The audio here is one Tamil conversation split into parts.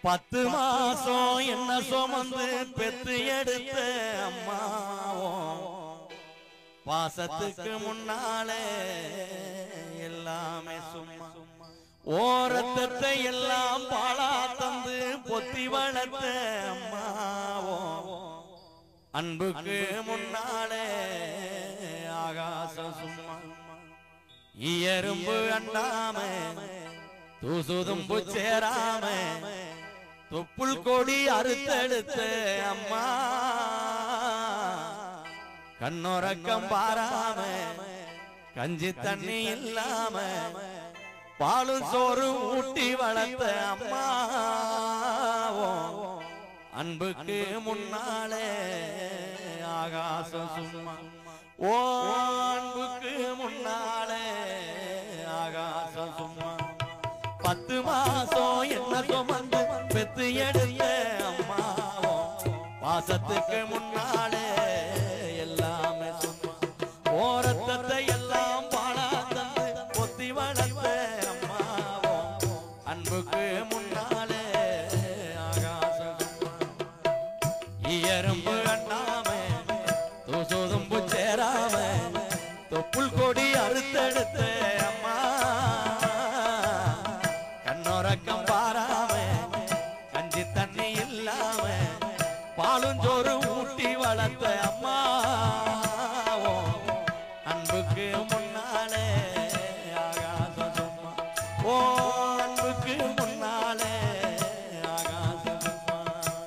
பத்து மாசம் என்ன சுமந்து பெத்து எடுத்த அம்மாவும் பாசத்துக்கு முன்னாலே எல்லாமே சும்மா ஓரத்தத்தை எல்லாம் பாழா தந்து பொத்தி வளர்த்த அம்மாவும் அன்புக்கு முன்னாலே ஆகாசம் சும்மா எறும்பு அண்டாம தூசுதும்பு சேராம தொப்புள் கொடி அறுத்தெடுத்த அம்மா கண்ணுறக்கம் பாராம கஞ்சி தண்ணி இல்லாம பாலும் சோறு ஊட்டி வளர்த்த அம்மா அன்புக்கு முன்னாலே ஆகாசம் சும்மா ஓ அன்புக்கு முன்னாலே ஆகாசம் சும்மா பத்து மாசம் என்ன சுமந்து பெத்து எடுத்த அம்மாவோ பாசத்துக்கு முன்னாலே எல்லாமே சும்மா ஓரத்தத்தை எல்லாம் பாழா தந்து பொத்தி வளர்த்த அம்மாவோ அன்புக்கு முன்னாலே ஆகாசம் சும்மா எறும்பு அண்ணாம தூசுதும்பு சேராம தொப்புள் கொடி அறுத்தெடுத்த அம்மா கண்ணோரக்கம் பாராம கஞ்சி தண்ணி இல்லாம பாலும் சோறு ஊட்டி வளர்த்த அம்மா அன்புக்கு முன்னாலே ஆகாசம் சும்மா ஓ அன்புக்கு முன்னாலே ஆகாசம் சும்மா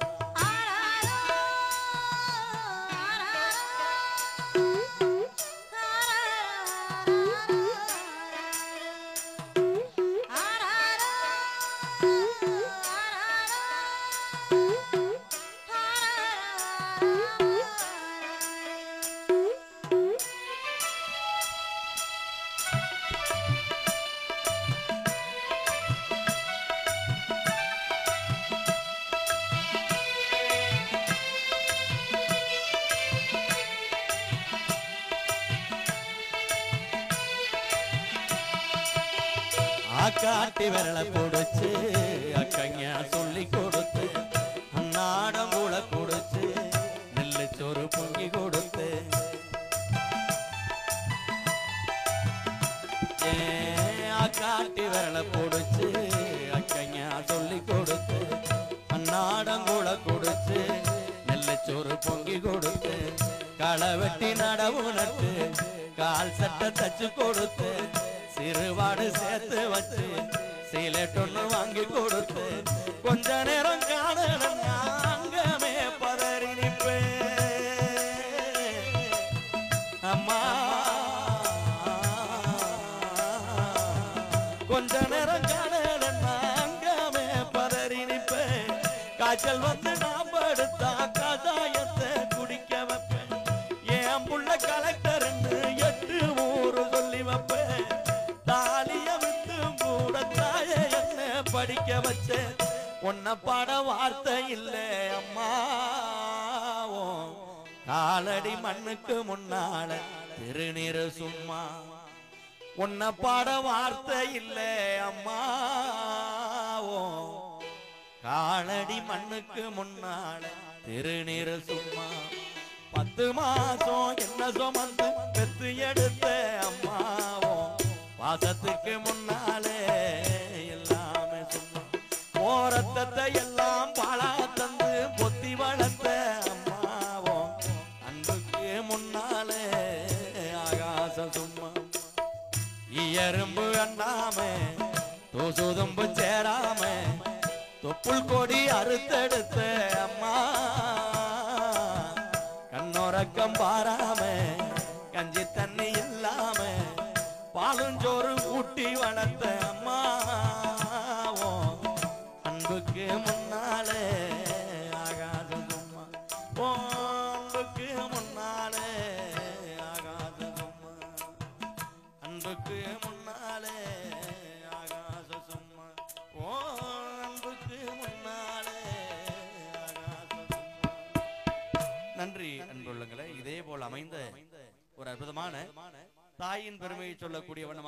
ஆக்காட்டி விரல கொடுச்சு அக்கங்க சொல்லி கொடுத்து அன்னாடம் கூட கொடுத்து நெல்லு சோறு பொங்கி கொடுத்து ஏன் ஆக்காட்டி விரல கொடுச்சு அக்கங்க சொல்லி கொடுத்து அன்னாடம் கூட கொடுத்து நெல்லு சோறு பொங்கி கொடுத்து களை வெட்டி நடவு நட்டு கால் சட்டை தச்சு கொடுத்து சிறுவாடு சேர்த்து வச்சு சீலட்டொன்னு வாங்கி கொடுத்து கொஞ்ச நேரம் காணணும் அங்கமே பதறி நிற்பேன் அம்மா கொஞ்ச நேரம் காணணும் அங்கமே பதறி நிற்பேன் காய்ச்சல் வந்து நான் படுத்தா கதாயத்தை குடிக்க வைப்பேன் என் புள்ள கலெக்டர்னு எட்டு ஊரு சொல்லி வைப்பேன் தாலிய விட்டு கூட தாய என்ன படிக்க வச்சேன் உன்னை பாட வார்த்தை இல்லை அம்மா உன் காலடி மண்ணுக்கு முன்னால திருநீரு சும்மா உன்னை பாட வார்த்தை இல்லை அம்மா உன் காலடி மண்ணுக்கு முன்னால திருநீரு சும்மா பத்து மாசம் என்ன சுமந்து பெத்து எடுத்த அம்மாவோ பாசத்துக்கு முன்னாலே எல்லாமே சும்மா ஓரத்தத்தை எல்லாம் பாழா தந்து பொத்தி வளர்த்த அம்மாவோ அன்புக்கு முன்னாலே ஆகாசம் சும்மா எறும்பு அண்ணாம தூசுதும்பு சேராம தொப்புள் கொடி அறுத்தெடுத்த அம்மா கண்ணோரக்கம் பாராம கஞ்சி தண்ணி இல்லாம பாலுஞ்சோறு ஊட்டி வளர்த்த அம்மா அன்புக்கு முன்னாலே ஆகாது சும்மா ஓ அன்புக்கு முன்னாலே ஆகாது சும்மா அன்புக்கு முன்னாலே ஆகாச சும்மா ஓ அன்புக்கு முன்னாலே ஆகாச சும்மா நன்றி அன்புள்ளங்களே இதே போல் அமைந்த ஒரு அற்புதமான தாயின் பெருமையை சொல்லக்கூடிய வண்ணமாக